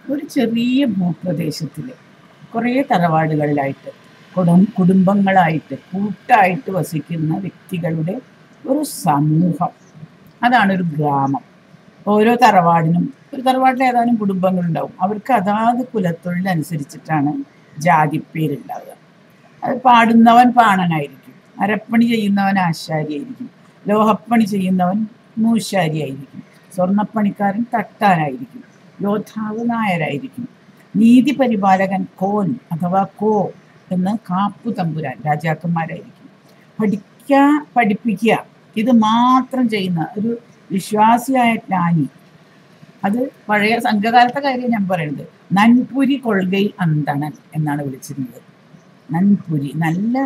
ഒരു ചെറിയ ഭൂപ്രദേശത്തിൽ കുറേ തറവാടുകളിലായിട്ട് കുടും കുടുംബങ്ങളായിട്ട് കൂട്ടായിട്ട് വസിക്കുന്ന വ്യക്തികളുടെ ഒരു സമൂഹം അതാണ് ഒരു ഗ്രാമം ഓരോ തറവാടിനും ഒരു തറവാട്ടിൽ ഏതാനും കുടുംബങ്ങളുണ്ടാവും അവർക്ക് അതാത് കുലത്തൊഴിലനുസരിച്ചിട്ടാണ് ജാതിപ്പേരുണ്ടാവുക അത് പാടുന്നവൻ പാണനായിരിക്കും അരപ്പണി ചെയ്യുന്നവൻ ആശാരിയായിരിക്കും ലോഹപ്പണി ചെയ്യുന്നവൻ മൂശാരിയായിരിക്കും സ്വർണ്ണപ്പണിക്കാരൻ തട്ടാനായിരിക്കും യോദ്ധാവ് നായരായിരിക്കും നീതി പരിപാലകൻ കോൻ അഥവാ കോ എന്ന് കാപ്പു തമ്പുരാൻ രാജാക്കന്മാരായിരിക്കും പഠിക്കുക പഠിപ്പിക്കുക ഇത് മാത്രം ചെയ്യുന്ന ഒരു വിശ്വാസിയായ ജ്ഞാനി അത് പഴയ സംഘകാലത്തെ കാര്യം ഞാൻ പറയുന്നത് നൻപുരി കൊள்കൈ അന്തണൻ എന്നാണ് വിളിച്ചിരുന്നത് നൻപുരി നല്ല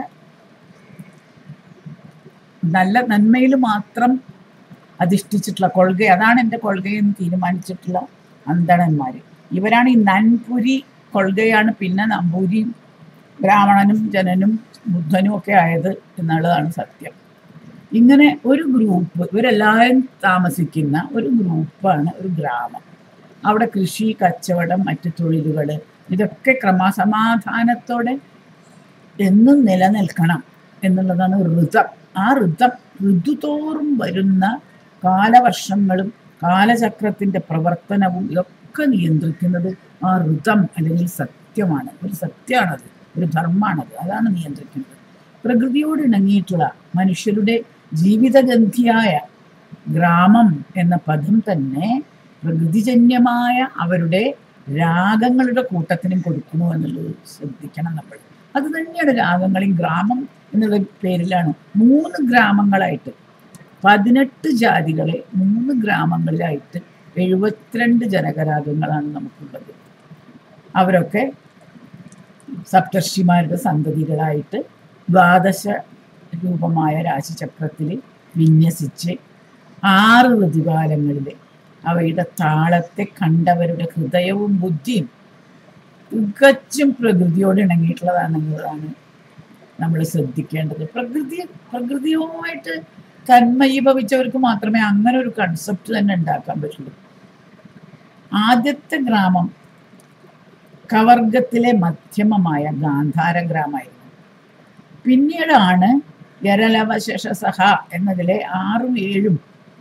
നല്ല നന്മയിൽ മാത്രം അധിഷ്ഠിച്ചിട്ടുള്ള കൊள்കൈ അതാണ് എൻ്റെ കൊள்കയെന്ന് തീരുമാനിച്ചിട്ടുള്ള അന്തണന്മാർ ഇവരാണ് ഈ നൻപുരി കൊள்കയാണ് പിന്നെ നമ്പൂരിയും ബ്രാഹ്മണനും ജനനും ബുദ്ധനും ഒക്കെ ആയത് എന്നുള്ളതാണ് സത്യം ഇങ്ങനെ ഒരു ഗ്രൂപ്പ് ഇവരെല്ലാവരും താമസിക്കുന്ന ഒരു ഗ്രൂപ്പാണ് ഒരു ഗ്രാമം അവിടെ കൃഷി കച്ചവടം മറ്റു തൊഴിലുകൾ ഇതൊക്കെ ക്രമസമാധാനത്തോടെ എന്നും നിലനിൽക്കണം എന്നുള്ളതാണ് ഋതം ആ ഋതം ഋതുതോറും വരുന്ന കാലവർഷങ്ങളും കാലചക്രത്തിന്റെ പ്രവർത്തനവും ഇതൊക്കെ നിയന്ത്രിക്കുന്നത് ആ ഋതം അല്ലെങ്കിൽ സത്യമാണ് ഒരു സത്യമാണത് ഒരു ധർമ്മമാണത് അതാണ് നിയന്ത്രിക്കുന്നത് പ്രകൃതിയോട് ഇണങ്ങിയിട്ടുള്ള മനുഷ്യരുടെ ജീവിതഗന്ധിയായ ഗ്രാമം എന്ന പദം തന്നെ പ്രകൃതിജന്യമായ അവരുടെ രാഗങ്ങളുടെ കൂട്ടത്തിനും കൊടുക്കുന്നു എന്നുള്ളത് ശ്രദ്ധിക്കണം നമ്മൾ അത് തന്നെയാണ് രാഗങ്ങളിൽ ഗ്രാമം എന്നുള്ള പേരിലാണ് മൂന്ന് ഗ്രാമങ്ങളായിട്ട് പതിനെട്ട് ജാതികളെ മൂന്ന് ഗ്രാമങ്ങളിലായിട്ട് എഴുപത്തിരണ്ട് ജനകരാഗങ്ങളാണ് നമുക്കുള്ളത് അവരൊക്കെ സപ്തർഷിമാരുടെ സന്തതികളായിട്ട് ദ്വാദശ രൂപമായ രാശിചക്രത്തിൽ വിന്യസിച്ച് ആറ് ഋതുകാലങ്ങളിൽ അവയുടെ താളത്തെ കണ്ടവരുടെ ഹൃദയവും ബുദ്ധിയും തികച്ചും പ്രകൃതിയോട് ഇണങ്ങിയിട്ടുള്ളതാണെന്നുള്ളതാണ് നമ്മൾ ശ്രദ്ധിക്കേണ്ടത് പ്രകൃതി പ്രകൃതിയുമായിട്ട് തന്മയീഭവിച്ചവർക്ക് മാത്രമേ അങ്ങനെ ഒരു കൺസെപ്റ്റ് തന്നെ ഉണ്ടാക്കാൻ പറ്റുള്ളൂ ആദ്യത്തെ ഗ്രാമം കവർഗത്തിലെ മധ്യമമായ ഗാന്ധാര ഗ്രാമമായിരുന്നു പിന്നീടാണ് ഗരലവശേഷ സഹ എന്നതിലെ ആറും ഏഴും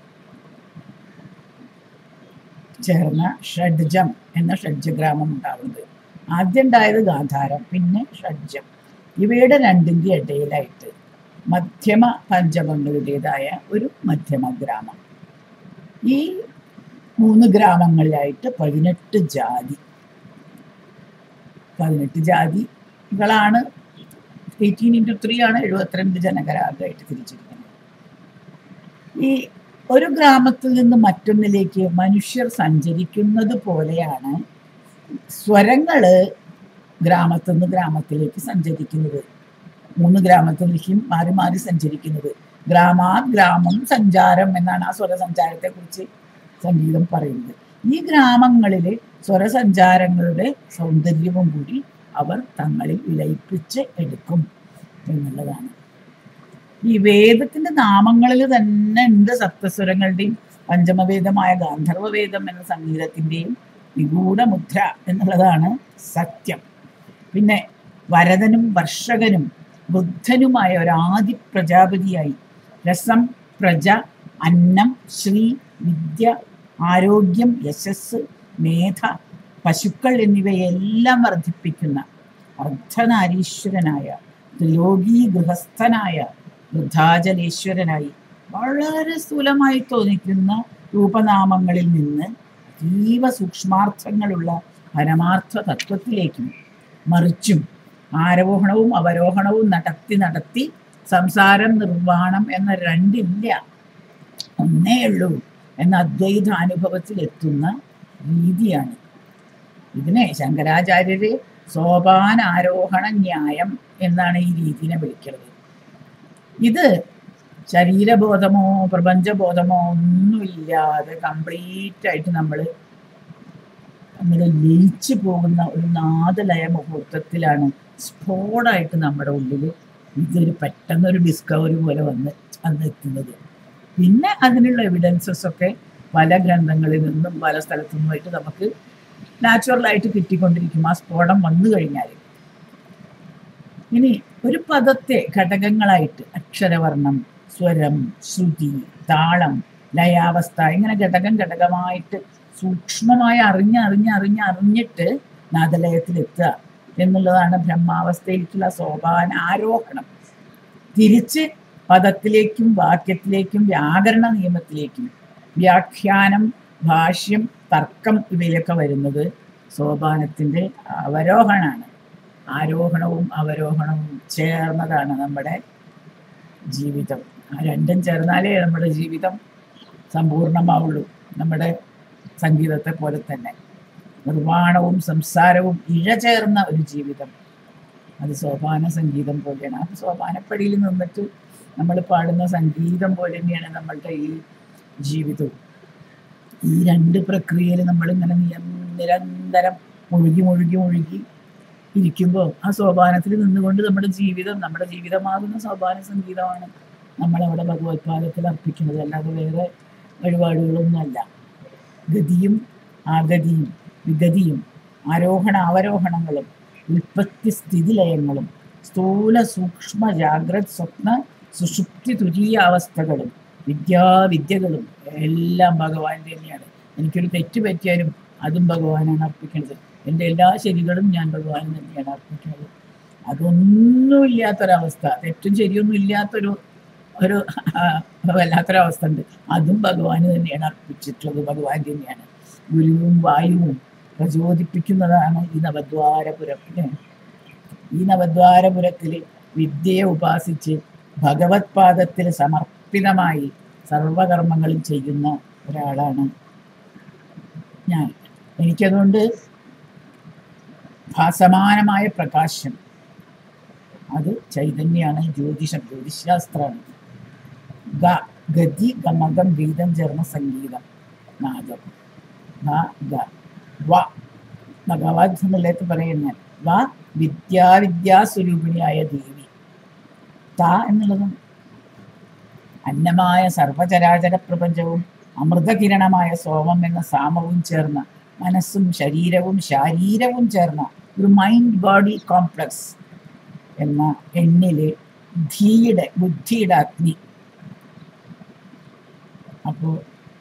ചേർന്ന ഷഡ്ജം എന്ന ഷഡ്ജഗ്രാമം ഉണ്ടാവുന്നത് ആദ്യം ഉണ്ടായത് ഗാന്ധാരം പിന്നെ ഷഡ്ജം ഇവയുടെ രണ്ടിൻ്റെ ഇടയിലായിട്ട് മധ്യമ പഞ്ചമങ്ങളുടേതായ ഒരു മധ്യമ ഗ്രാമം ഈ മൂന്ന് ഗ്രാമങ്ങളിലായിട്ട് പതിനെട്ട് ജാതി പതിനെട്ട് ജാതികളാണ് എയ്റ്റീൻ ഇൻറ്റു ത്രീ ആണ് എഴുപത്തിരണ്ട് ജനകരാഗമായിട്ട് തിരിച്ചിരിക്കുന്നത് ഈ ഒരു ഗ്രാമത്തിൽ നിന്ന് മറ്റൊന്നിലേക്ക് മനുഷ്യർ സഞ്ചരിക്കുന്നത് പോലെയാണ് സ്വരങ്ങള് ഗ്രാമത്തിൽ നിന്ന് ഗ്രാമത്തിലേക്ക് സഞ്ചരിക്കുന്നത് മൂന്ന് ഗ്രാമത്തിലേക്കും മാറി മാറി സഞ്ചരിക്കുന്നത് ഗ്രാമാ ഗ്രാമം സഞ്ചാരം എന്നാണ് ആ സ്വരസഞ്ചാരത്തെ കുറിച്ച് സംഗീതം പറയുന്നത് ഈ ഗ്രാമങ്ങളിലെ സ്വരസഞ്ചാരങ്ങളുടെ സൗന്ദര്യവും കൂടി അവർ തങ്ങളിൽ വിലയിപ്പിച്ച് എടുക്കും എന്നുള്ളതാണ് ഈ വേദത്തിന്റെ നാമങ്ങളിൽ തന്നെ ഉണ്ട് സപ്തസ്വരങ്ങളുടെയും പഞ്ചമവേദമായ ഗാന്ധർവവേദം എന്ന സംഗീതത്തിന്റെയും നിഗൂഢ മുദ്ര എന്നുള്ളതാണ് സത്യം പിന്നെ വരദനും വർഷകനും ബുദ്ധനുമായ ഒരു ആദി പ്രജാപതിയായി രസം പ്രജ അന്നം ശ്രീ വിദ്യ ആരോഗ്യം യശസ് മേധ പശുക്കൾ എന്നിവയെല്ലാം വർദ്ധിപ്പിക്കുന്ന അർദ്ധനാരീശ്വരനായ ത്രിലോകീ ഗൃഹസ്ഥനായ വൃദ്ധാചലേശ്വരനായി വളരെ സ്ഥൂലമായി തോന്നിക്കുന്ന രൂപനാമങ്ങളിൽ നിന്ന് അതീവ സൂക്ഷ്മാർത്ഥങ്ങളുള്ള പരമാർത്ഥ തത്വത്തിലേക്കും മറിച്ചും ആരോഹണവും അവരോഹണവും നടത്തി നടത്തി സംസാരം നിർവ്വാണം എന്ന രണ്ടില്ല ഒന്നേ ഉള്ളൂ എന്ന അദ്വൈത അനുഭവത്തിൽ എത്തുന്ന രീതിയാണ് ഇതിനെ ശങ്കരാചാര്യര് സോപാന ആരോഹണ ന്യായം എന്നാണ് ഈ രീതിനെ വിളിക്കുന്നത് ഇത് ശരീരബോധമോ പ്രപഞ്ചബോധമോ ഒന്നുമില്ലാതെ കംപ്ലീറ്റ് ആയിട്ട് നമ്മൾ നമ്മൾ ലയിച്ചു പോകുന്ന ഒരു നാദലയ മുഹൂർത്തത്തിലാണ് സ്ഫോടായിട്ട് നമ്മുടെ ഉള്ളിൽ ഇതൊരു പെട്ടെന്നൊരു ഡിസ്കവറി പോലെ വന്ന് വന്നെത്തുന്നത് പിന്നെ അതിനുള്ള എവിഡൻസസ് ഒക്കെ പല ഗ്രന്ഥങ്ങളിൽ നിന്നും പല സ്ഥലത്തു നിന്നുമായിട്ട് നമുക്ക് നാച്ചുറലായിട്ട് കിട്ടിക്കൊണ്ടിരിക്കും ആ സ്ഫോടം വന്നു കഴിഞ്ഞാൽ ഇനി ഒരു പദത്തെ ഘടകങ്ങളായിട്ട് അക്ഷരവർണം സ്വരം ശ്രുതി താളം ലയാവസ്ഥ ഇങ്ങനെ ഘടകം ഘടകമായിട്ട് സൂക്ഷ്മമായി അറിഞ്ഞ് അറിഞ്ഞ് അറിഞ്ഞ് അറിഞ്ഞിട്ട് നാദലയത്തിലെത്തുക എന്നുള്ളതാണ് ബ്രഹ്മാവസ്ഥയിലേക്കുള്ള സോപാന ആരോഹണം തിരിച്ച് പദത്തിലേക്കും വാക്യത്തിലേക്കും വ്യാകരണ നിയമത്തിലേക്കും വ്യാഖ്യാനം ഭാഷ്യം തർക്കം ഇവയിലൊക്കെ വരുന്നത് സോപാനത്തിൻ്റെ അവരോഹണമാണ് ആരോഹണവും അവരോഹണവും ചേർന്നതാണ് നമ്മുടെ ജീവിതം ആ രണ്ടും ചേർന്നാലേ നമ്മുടെ ജീവിതം സമ്പൂർണ്ണമാവുള്ളൂ നമ്മുടെ സംഗീതത്തെ പോലെ തന്നെ നിർവ്വാണവും സംസാരവും ഇഴചേർന്ന ഒരു ജീവിതം അത് സോപാന സംഗീതം പോലെയാണ് ആ സോപാനപ്പടിയിൽ നിന്നിട്ട് നമ്മൾ പാടുന്ന സംഗീതം പോലെ തന്നെയാണ് നമ്മളുടെ ഈ ജീവിതവും ഈ രണ്ട് പ്രക്രിയയിൽ നമ്മളിങ്ങനെ നിയം- നിരന്തരം മുഴുകി മുഴുകി മുഴുകി ഇരിക്കുമ്പോൾ ആ സോപാനത്തിൽ നിന്നുകൊണ്ട് നമ്മുടെ ജീവിതം നമ്മുടെ ജീവിതമാകുന്ന സോപാന സംഗീതമാണ് നമ്മളവിടെ ഭഗവത്പാദത്തിൽ അർപ്പിക്കുന്നത് അല്ലാതെ വേറെ വഴിപാടുകളൊന്നുമല്ല ഗതിയും ആഗതിയും വിഗതിയും ആരോഹണ അവരോഹണങ്ങളും ഉൽപ്പത്തി സ്ഥിതിലയങ്ങളും സ്ഥൂല സൂക്ഷ്മ ജാഗ്രത് സ്വപ്ന സുഷുപ്തി തുരീയ അവസ്ഥകളും വിദ്യാവിദ്യകളും എല്ലാം ഭഗവാൻ തന്നെയാണ് എനിക്കൊരു തെറ്റ് പറ്റിയാലും അതും ഭഗവാനാണ് അർപ്പിക്കുന്നത് എൻ്റെ എല്ലാ ശരികളും ഞാൻ ഭഗവാൻ തന്നെയാണ് അർപ്പിക്കുന്നത് അതൊന്നുമില്ലാത്തൊരവസ്ഥ തെറ്റും ശരിയൊന്നും ഇല്ലാത്തൊരു ഒരു ആ, വല്ലാത്തൊരവസ്ഥ ഉണ്ട് അതും ഭഗവാന് തന്നെയാണ് അർപ്പിച്ചിട്ടുള്ളത് ഭഗവാൻ തന്നെയാണ് ഗുരുവും വായുവും പ്രചോദിപ്പിക്കുന്നതാണ് ഈ നവദ്വാരപുരം അല്ലേ ഈ നവദ്വാരപുരത്തിൽ വിദ്യയെ ഉപാസിച്ച് ഭഗവത് പാദത്തിൽ സമർപ്പിതമായി സർവകർമ്മങ്ങളും ചെയ്യുന്ന ഒരാളാണ് ഞാൻ എനിക്കതുകൊണ്ട് ഭാസമാനമായ പ്രകാശം അത് ചൈതന്യാണ് ജ്യോതിഷം ജ്യോതിശാസ്ത്രമാണ് ഗ ഗതി ഗമകം ഗീതം ചേർന്ന സംഗീതം നാദം ഗ ഗ വ ഭഗവത് എന്നുള്ളത് പറയുന്ന വ വിദ്യാവിദ്യാസ്വരൂപിണിയായ ദേവി ത എന്നുള്ളതും അന്നമായ സർവചരാചര പ്രപഞ്ചവും അമൃതകിരണമായ സോമം എന്ന സാമവും ചേർന്ന മനസ്സും ശരീരവും ശാരീരവും ചേർന്ന ഒരു മൈൻഡ് ബോഡി കോംപ്ലക്സ് എന്ന എണ്ണില് ധീയുടെ ബുദ്ധിയുടെ അഗ്നി അപ്പോൾ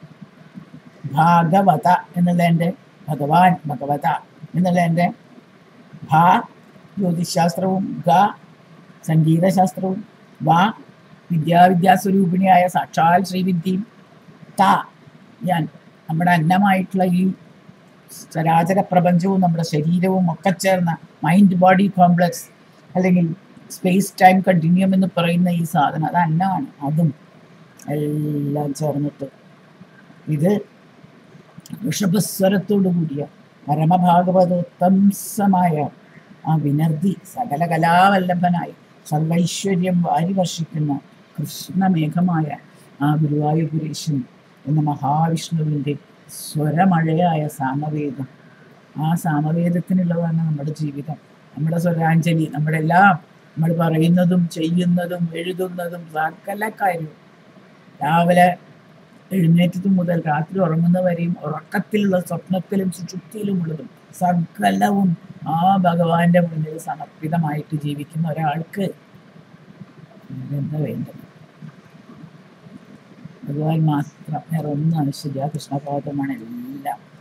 ഭാഗവത എന്നുള്ളതിൻ്റെ ഭഗവാൻ ഭഗവത എന്നുള്ളതിൻ്റെ ഭ ജ്യോതിശാസ്ത്രവും ഗ സംഗീതശാസ്ത്രവും വ വിദ്യാവിദ്യാസ്വരൂപിണിയായ സാക്ഷാൽ ശ്രീവിദ്യയും ത ഞാൻ നമ്മുടെ അന്നമായിട്ടുള്ള ഈ ചരാചര പ്രപഞ്ചവും നമ്മുടെ ശരീരവും ഒക്കെ ചേർന്ന മൈൻഡ് ബോഡി കോംപ്ലക്സ് അല്ലെങ്കിൽ സ്പേസ് ടൈം കണ്ടിന്യൂം എന്ന് പറയുന്ന ഈ സാധനം അത് അന്നമാണ് അതും എല്ലാം ചേർന്നിട്ട് ഇത് ഋഷഭസ്വരത്തോടു കൂടിയ പരമഭാഗവതോത്തംസമായ ആ വിനർദി സകല കലാവല്ലഭനായി സർവൈശ്വര്യം വാരി വർഷിക്കുന്ന കൃഷ്ണമേഘമായ ആ ഗുരുവായൂപുരേശൻ എന്ന മഹാവിഷ്ണുവിൻ്റെ സ്വരമഴയായ സാമവേദം ആ സാമവേദത്തിനുള്ളതാണ് നമ്മുടെ ജീവിതം നമ്മുടെ സ്വരാഞ്ജലി നമ്മുടെ എല്ലാം നമ്മൾ പറയുന്നതും ചെയ്യുന്നതും എഴുതുന്നതും സകല കാര്യവും രാവിലെ എഴുന്നേറ്റത് മുതൽ രാത്രി ഉറങ്ങുന്നവരെയും ഉറക്കത്തിലുള്ള സ്വപ്നത്തിലും സുഷുപ്തിയിലും ഉള്ളതും സകലവും ആ ഭഗവാന്റെ മുന്നിൽ സമർപ്പിതമായിട്ട് ജീവിക്കുന്ന ഒരാൾക്ക് എന്താ വേണ്ടത് ഭഗവാൻ മാത്രം വേറെ ഒന്നും ആവശ്യമില്ല കൃഷ്ണപാദമാണ് എല്ലാം